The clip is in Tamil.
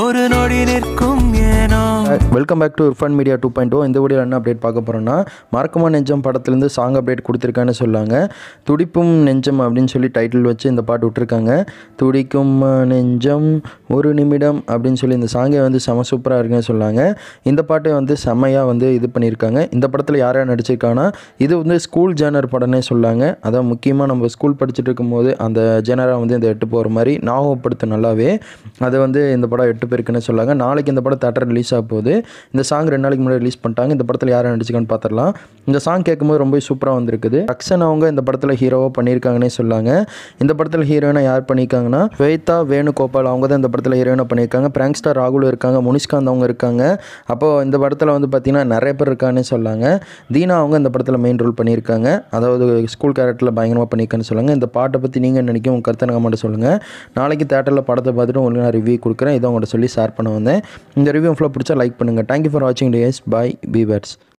ஒரு நொடி நிற்கும் ஏனோ welcome back to Irfan media two point இந்த வீடியோவில் என்ன அப்டேட் பார்க்க போகிறோம்னா மறக்குமா நெஞ்சம் படத்துலேருந்து சாங் அப்டேட் கொடுத்துருக்கான்னு சொல்லாங்க துடிப்பும் நெஞ்சம் அப்படின்னு சொல்லி டைட்டில் வச்சு இந்த பாட்டு விட்டுருக்காங்க துடிக்கும் நெஞ்சம் ஒரு நிமிடம் அப்படின்னு சொல்லி இந்த சாங்கை வந்து செம சூப்பராக இருக்குன்னு சொல்லாங்க இந்த பாட்டை வந்து செமையாக வந்து இது பண்ணியிருக்காங்க இந்த படத்தில் யார் யார் நடிச்சிருக்காங்கன்னா இது வந்து ஸ்கூல் ஜேனர் படம்னே சொல்லாங்க அதான் முக்கியமாக நம்ம ஸ்கூல் படிச்சுட்டு இருக்கும்போது அந்த ஜேனரை வந்து இந்த எட்டு போகிற மாதிரி ஞாபகப்படுத்த நல்லாவே அதை வந்து இந்த படம் எட்டு பேருக்குன்னு சொல்லாங்க நாளைக்கு இந்த படம் தேட்டர் ரிலீஸ் ஆக போகுது இந்த சாங் ரெண்டு நாளைக்கு முன்னாடி ரிலீஸ் பண்ணிட்டாங்க இந்த படத்தில் யார் நடிச்சிருக்கான்னு பார்த்துடலாம் இந்த சாங் கேட்கும்போது ரொம்ப சூப்பராக வந்திருக்குது அக்ஷன் அவங்க இந்த படத்தில் ஹீரோவாக பண்ணியிருக்காங்கன்னே சொல்லாங்க இந்த படத்தில் ஹீரோயினா யார் பண்ணியிருக்காங்கன்னா ஸ்வேதா வேணுகோபால் அவங்க தான் இந்த படத்தில் ஹீரோயினாக பண்ணியிருக்காங்க பிராங்க் ஸ்டார் ராகுல் இருக்காங்க முனிஷ்காந்த் அவங்க இருக்காங்க அப்போது இந்த படத்தில் வந்து பார்த்திங்கன்னா நிறைய பேர் இருக்காங்கன்னு சொல்லாங்க தீனா அவங்க இந்த படத்தில் மெயின் ரோல் பண்ணியிருக்காங்க அதாவது ஸ்கூல் கேரக்டரில் பயங்கரமாக பண்ணியிருக்கான்னு சொல்லுங்கள் இந்த பாட்டை பற்றி நீங்கள் நினைக்கும் உங்கள் கருத்தை கமெண்ட் சொல்லுங்கள் நாளைக்கு தேட்டரில் படத்தை பார்த்துட்டு உங்களுக்கு நான் ரிவ்யூ கொடுக்குறேன் இதை உங்கள்கிட்ட சொல்லி ஷேர் பண்ண வந்தேன் இந்த ரிவ்யூ ஃபுல்லாக பிடிச்சா லைக் பண்ணுங்கள் தேங்க்யூ ஃபார் வாட்சிங் டேஸ் பை பி பேட்ஸ்